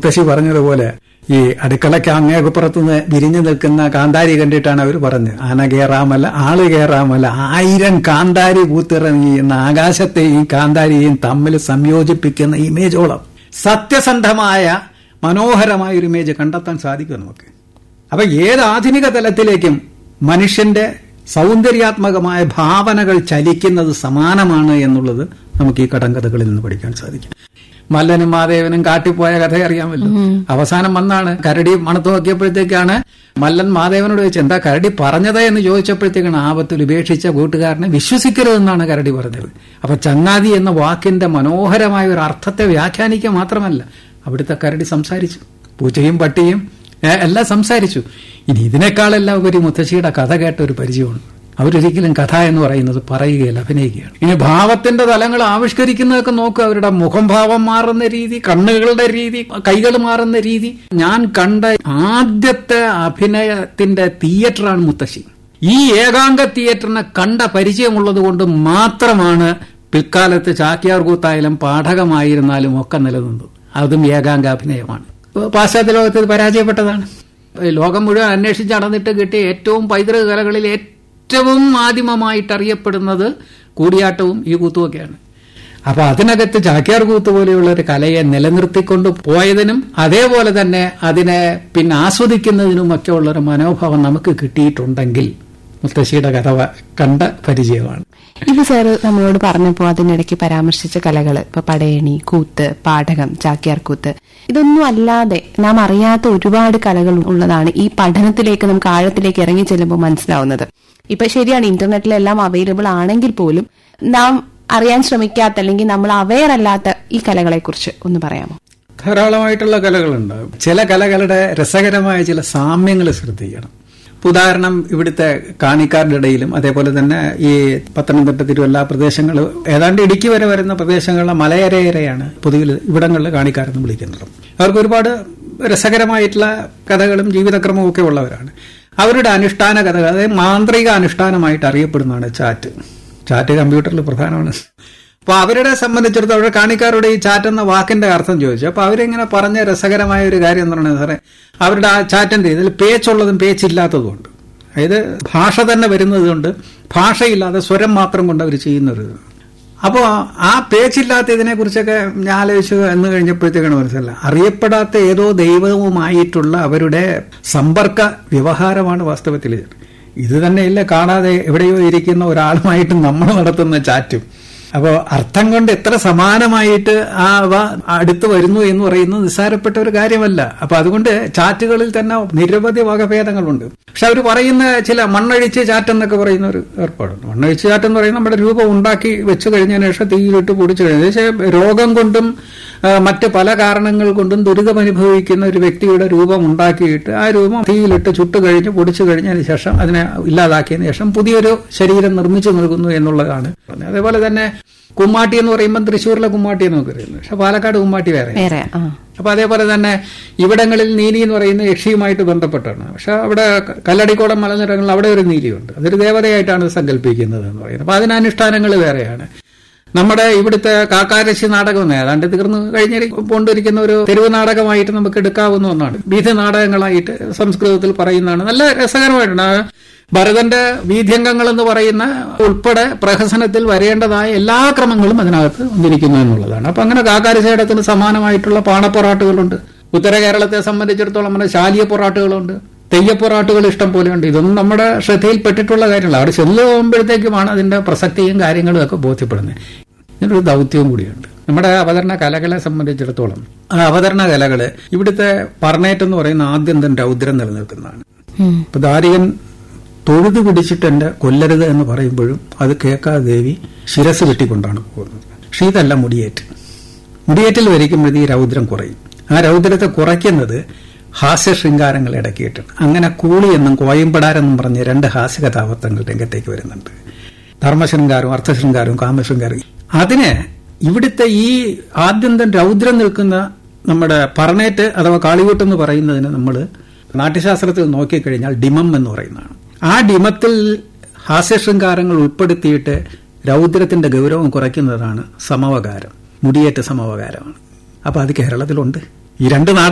മുത്തശ്ശി പറഞ്ഞതുപോലെ ഈ അടുക്കളയ്ക്ക് അങ്ങേപ്പുറത്തുനിന്ന് വിരിഞ്ഞു നിൽക്കുന്ന കാന്താരി കണ്ടിട്ടാണ് അവർ പറഞ്ഞത് ആന കയറാമല്ല ആള് കയറാമല്ല ആയിരം കാന്താരി പൂത്തിറങ്ങി എന്ന ആകാശത്തെയും കാന്താരിയെയും തമ്മിൽ സംയോജിപ്പിക്കുന്ന ഇമേജോളം സത്യസന്ധമായ മനോഹരമായ ഒരു ഇമേജ് കണ്ടെത്താൻ സാധിക്കും നമുക്ക് അപ്പൊ ഏത് ആധുനിക തലത്തിലേക്കും മനുഷ്യന്റെ സൗന്ദര്യാത്മകമായ ഭാവനകൾ ചലിക്കുന്നത് സമാനമാണ് എന്നുള്ളത് നമുക്ക് ഈ കടങ്കഥകളിൽ നിന്ന് പഠിക്കാൻ സാധിക്കും മല്ലനും മാദേവനും കാട്ടിപ്പോയ കഥ അറിയാമല്ലോ അവസാനം വന്നാണ് കരടി മണത്ത് നോക്കിയപ്പോഴത്തേക്കാണ് മല്ലൻ മാദേവനോട് ചോദിച്ചത് എന്താ കരടി പറഞ്ഞത് എന്ന് ചോദിച്ചപ്പോഴത്തേക്കാണ് ആപത്തിൽ ഉപേക്ഷിച്ച കൂട്ടുകാരനെ വിശ്വസിക്കരുതെന്നാണ് കരടി പറഞ്ഞത് അപ്പൊ ചങ്ങാതി എന്ന വാക്കിന്റെ മനോഹരമായ ഒരു അർത്ഥത്തെ വ്യാഖ്യാനിക്കുക മാത്രമല്ല അവിടുത്തെ കരടി സംസാരിച്ചു പൂച്ചയും പട്ടിയും ഏ, എല്ലാം സംസാരിച്ചു ഇനി ഇതിനേക്കാളെല്ലാം ഉപരി മുത്തശ്ശിയുടെ കഥ കേട്ട ഒരു പരിചയമാണ് അവരൊരിക്കലും കഥ എന്ന് പറയുന്നത് പറയുകയല്ല അഭിനയിക്കുകയാണ് ഇനി ഭാവത്തിന്റെ തലങ്ങൾ ആവിഷ്കരിക്കുന്നതൊക്കെ നോക്കുക അവരുടെ മുഖം ഭാവം മാറുന്ന രീതി കണ്ണുകളുടെ രീതി കൈകൾ മാറുന്ന രീതി ഞാൻ കണ്ട ആദ്യത്തെ അഭിനയത്തിന്റെ തിയേറ്ററാണ് മുത്തശ്ശി ഈ ഏകാംഗ തിയേറ്ററിനെ കണ്ട പരിചയമുള്ളത് കൊണ്ട് മാത്രമാണ് പിൽക്കാലത്ത് ചാക്യാർ കൂത്തായാലും പാഠകമായിരുന്നാലും ഒക്കെ നിലനിന്നത് അതും ഏകാംഗ അഭിനയമാണ് പാശ്ചാത്യ ലോകത്ത് ഇത് പരാജയപ്പെട്ടതാണ് ലോകം മുഴുവൻ അന്വേഷിച്ച് നടന്നിട്ട് കിട്ടിയ ഏറ്റവും പൈതൃക കലകളിൽ ഏറ്റവും ആദിമമായിട്ട് അറിയപ്പെടുന്നത് കൂടിയാട്ടവും ഈ കൂത്തുമൊക്കെയാണ് അപ്പൊ അതിനകത്ത് ചാക്യാർ കൂത്ത് പോലെയുള്ള ഒരു കലയെ നിലനിർത്തിക്കൊണ്ട് പോയതിനും അതേപോലെ തന്നെ അതിനെ പിന്നെ ആസ്വദിക്കുന്നതിനും ഒക്കെ ഉള്ള ഒരു മനോഭാവം നമുക്ക് കിട്ടിയിട്ടുണ്ടെങ്കിൽ മുത്തശ്ശിയുടെ കഥ വ- കണ്ട പരിചയമാണ് ഇത് സാറ് നമ്മളോട് പറഞ്ഞപ്പോൾ അതിനിടയ്ക്ക് പരാമർശിച്ച കലകൾ ഇപ്പൊ പടയണി കൂത്ത് പാഠകം ചാക്യാർ കൂത്ത് ഇതൊന്നും അല്ലാതെ നാം അറിയാത്ത ഒരുപാട് കലകൾ ഉള്ളതാണ് ഈ പഠനത്തിലേക്ക് നമുക്ക് ആഴത്തിലേക്ക് ഇറങ്ങി ചെല്ലുമ്പോൾ മനസ്സിലാവുന്നത് ഇപ്പൊ ശരിയാണ് ഇന്റർനെറ്റിലെല്ലാം അവൈലബിൾ ആണെങ്കിൽ പോലും നാം അറിയാൻ ശ്രമിക്കാത്ത അല്ലെങ്കിൽ നമ്മൾ അവെയർ അല്ലാത്ത ഈ കലകളെ കുറിച്ച് ഒന്ന് പറയാമോ ധാരാളമായിട്ടുള്ള കലകളുണ്ടാകും ചില കലകളുടെ രസകരമായ ചില സാമ്യങ്ങൾ ശ്രദ്ധിക്കണം ഇപ്പൊ ഉദാഹരണം ഇവിടുത്തെ കാണിക്കാരുടെ ഇടയിലും അതേപോലെ തന്നെ ഈ പത്തനംതിട്ട തിരുവല്ല പ്രദേശങ്ങൾ ഏതാണ്ട് ഇടുക്കി വരെ വരുന്ന പ്രദേശങ്ങളിലെ മലയരയരെയാണ് പൊതുവിൽ ഇവിടങ്ങളിൽ കാണിക്കാരെന്ന് വിളിക്കുന്നത് അവർക്ക് ഒരുപാട് രസകരമായിട്ടുള്ള കഥകളും ജീവിതക്രമവും ഒക്കെ ഉള്ളവരാണ് അവരുടെ അനുഷ്ഠാന കഥകൾ അതായത് മാന്ത്രിക അനുഷ്ഠാനമായിട്ട് അറിയപ്പെടുന്നതാണ് ചാറ്റ് ചാറ്റ് കമ്പ്യൂട്ടറിൽ പ്രധാനമാണ് അപ്പൊ അവരുടെ സംബന്ധിച്ചിടത്തോളം അവരുടെ കാണിക്കാരുടെ ഈ ചാറ്റ് എന്ന വാക്കിന്റെ അർത്ഥം ചോദിച്ചു അപ്പൊ അവരിങ്ങനെ പറഞ്ഞ രസകരമായ ഒരു കാര്യം എന്ന് പറയുന്നത് സാറേ അവരുടെ ആ ചാറ്റിന്റെ ഇതിൽ പേച്ചുള്ളതും പേച്ചില്ലാത്തതുമുണ്ട് അതായത് ഭാഷ തന്നെ വരുന്നതുകൊണ്ട് ഭാഷയില്ലാതെ സ്വരം മാത്രം കൊണ്ട് അവർ ചെയ്യുന്നൊരു ഇത്. അപ്പോൾ ആ പേച്ചില്ലാത്ത ഇതിനെ കുറിച്ചൊക്കെ ഞാൻ ആലോചിച്ചു എന്ന് കഴിഞ്ഞപ്പോഴത്തേക്കാണ് മനസ്സിലായത് അറിയപ്പെടാത്ത ഏതോ ദൈവവുമായിട്ടുള്ള അവരുടെ സമ്പർക്ക വ്യവഹാരമാണ് വാസ്തവത്തിൽ ഇത്. ഇത് തന്നെയില്ല കാണാതെ എവിടെയോ ഇരിക്കുന്ന ഒരാളുമായിട്ട് നമ്മൾ നടത്തുന്ന ചാറ്റും അപ്പോൾ അർത്ഥം കൊണ്ട് എത്ര സമാനമായിട്ട് ആ അവ അടുത്ത് വരുന്നു എന്ന് പറയുന്നത് നിസ്സാരപ്പെട്ട ഒരു കാര്യമല്ല അപ്പൊ അതുകൊണ്ട് ചാറ്റുകളിൽ തന്നെ നിരവധി വകഭേദങ്ങളുണ്ട് പക്ഷെ അവർ പറയുന്ന ചില മണ്ണഴിച്ച് ചാറ്റ് എന്നൊക്കെ പറയുന്ന ഒരു ഏർപ്പാടുണ്ട് മണ്ണഴിച്ച് ചാറ്റ് എന്ന് പറയുന്നത് നമ്മുടെ രൂപം ഉണ്ടാക്കി വെച്ചു കഴിഞ്ഞതിന് ശേഷം തീയിലിട്ട് പൊടിച്ചു കഴിഞ്ഞു പക്ഷേ രോഗം കൊണ്ടും ആ, മറ്റ് പല കാരണങ്ങൾ കൊണ്ടും ദുരിതം അനുഭവിക്കുന്ന ഒരു വ്യക്തിയുടെ രൂപം ഉണ്ടാക്കിയിട്ട് ആ രൂപം തീയിലിട്ട് ചുട്ട് കഴിഞ്ഞ് പൊടിച്ചു കഴിഞ്ഞതിന് ശേഷം അതിനെ ഇല്ലാതാക്കിയതിനു ശേഷം പുതിയൊരു ശരീരം നിർമ്മിച്ചു നൽകുന്നു എന്നുള്ളതാണ് പറഞ്ഞത്. അതേപോലെ തന്നെ കുമ്മാട്ടി എന്ന് പറയുമ്പോൾ തൃശ്ശൂരിലെ കുമ്മാട്ടി എന്ന് നമുക്ക് അറിയുന്നത് പക്ഷെ പാലക്കാട് കുമ്മാട്ടി വേറെ വേറെ ആ അപ്പൊ അതേപോലെ തന്നെ ഇവിടങ്ങളിൽ നീലി എന്ന് പറയുന്ന യക്ഷിയുമായിട്ട് ബന്ധപ്പെട്ടാണ് പക്ഷെ അവിടെ കല്ലടിക്കോടം മലനിരങ്ങളിൽ അവിടെ ഒരു നീലിയുണ്ട് അതൊരു ദേവതയായിട്ടാണ് സങ്കല്പിക്കുന്നത് എന്ന് പറയുന്നത് അപ്പൊ അതിന് അനുഷ്ഠാനങ്ങൾ വേറെയാണ് നമ്മുടെ ഇവിടുത്തെ കാക്കാരശി നാടകം എന്ന് ഏതാണ്ട് തീർന്നു കഴിഞ്ഞ കൊണ്ടിരിക്കുന്ന ഒരു തെരുവ് നാടകമായിട്ട് നമുക്ക് എടുക്കാവുന്ന ഒന്നാണ് വീഥി നാടകങ്ങളായിട്ട് സംസ്കൃതത്തിൽ പറയുന്നതാണ് നല്ല രസകരമായിട്ടാണ് ഭരതന്റെ വീഥ്യംഗങ്ങൾ എന്ന് പറയുന്ന ഉൾപ്പെടെ പ്രഹസനത്തിൽ വരേണ്ടതായ എല്ലാ ക്രമങ്ങളും അതിനകത്ത് വന്നിരിക്കുന്നു എന്നുള്ളതാണ് അപ്പൊ അങ്ങനെ കാക്കാരശേടത്തിന് സമാനമായിട്ടുള്ള പാണപ്പൊറാട്ടുകളുണ്ട് ഉത്തര കേരളത്തെ സംബന്ധിച്ചിടത്തോളം നമ്മുടെ ശാലിയ പൊറാട്ടുകളുണ്ട് തെയ്യപ്പൊറാട്ടുകൾ ഇഷ്ടം പോലെയുണ്ട് ഇതൊന്നും നമ്മുടെ ശ്രദ്ധയിൽപ്പെട്ടിട്ടുള്ള കാര്യമല്ല അവിടെ ചെന്ന് പോകുമ്പോഴത്തേക്കുമാണ് അതിന്റെ പ്രസക്തിയും കാര്യങ്ങളും ഒക്കെ ബോധ്യപ്പെടുന്നത് ഇതിനൊരു ദൗത്യവും കൂടിയുണ്ട് നമ്മുടെ അവതരണ കലകളെ സംബന്ധിച്ചിടത്തോളം ആ അവതരണ കലകള് ഇവിടുത്തെ പർണേറ്റ് എന്ന് പറയുന്ന ആദ്യം തന്നെ രൗദ്രം നിലനിൽക്കുന്നതാണ് ഉം. ഇപ്പൊ ദാരികൻ തൊഴുതു പിടിച്ചിട്ട് എന്റെ കൊല്ലരുത് എന്ന് പറയുമ്പോഴും അത് കേൾക്കാതെ ദേവി ശിരസ് വെട്ടിക്കൊണ്ടാണ് പോകുന്നത് പക്ഷെ ഇതല്ല മുടിയേറ്റ് മുടിയേറ്റിൽ വരിക്കുമ്പോഴേ ഈ രൗദ്രം കുറയും ആ രൗദ്രത്തെ കുറയ്ക്കുന്നത് ഹാസ്യ ശൃംഗാരങ്ങൾ ഇടക്കിയിട്ടുണ്ട് അങ്ങനെ കൂളി എന്നും കോയമ്പടാരെന്നും പറഞ്ഞ് രണ്ട് ഹാസ്യ കഥാപാത്രങ്ങൾ രംഗത്തേക്ക് വരുന്നുണ്ട് ധർമ്മശൃംഗാരവും അർത്ഥശൃംഗാരവും കാമശൃംഗാരവും അതിന് ഇവിടുത്തെ ഈ ആദ്യന്തം രൗദ്രം നിൽക്കുന്ന നമ്മുടെ പറണേറ്റ് അഥവാ കാളികൂട്ട് എന്ന് പറയുന്നതിന് നമ്മൾ നാട്യശാസ്ത്രത്തിൽ നോക്കിക്കഴിഞ്ഞാൽ ഡിമം എന്ന് പറയുന്നതാണ് ആ ഡിമത്തിൽ ഹാസ്യശൃംഗാരങ്ങൾ ഉൾപ്പെടുത്തിയിട്ട് രൗദ്രത്തിന്റെ ഗൗരവം കുറയ്ക്കുന്നതാണ് സമവകാരം മുടിയേറ്റ സമവകാരമാണ് അപ്പൊ അത് കേരളത്തിലുണ്ട് ഈ രണ്ട് നാട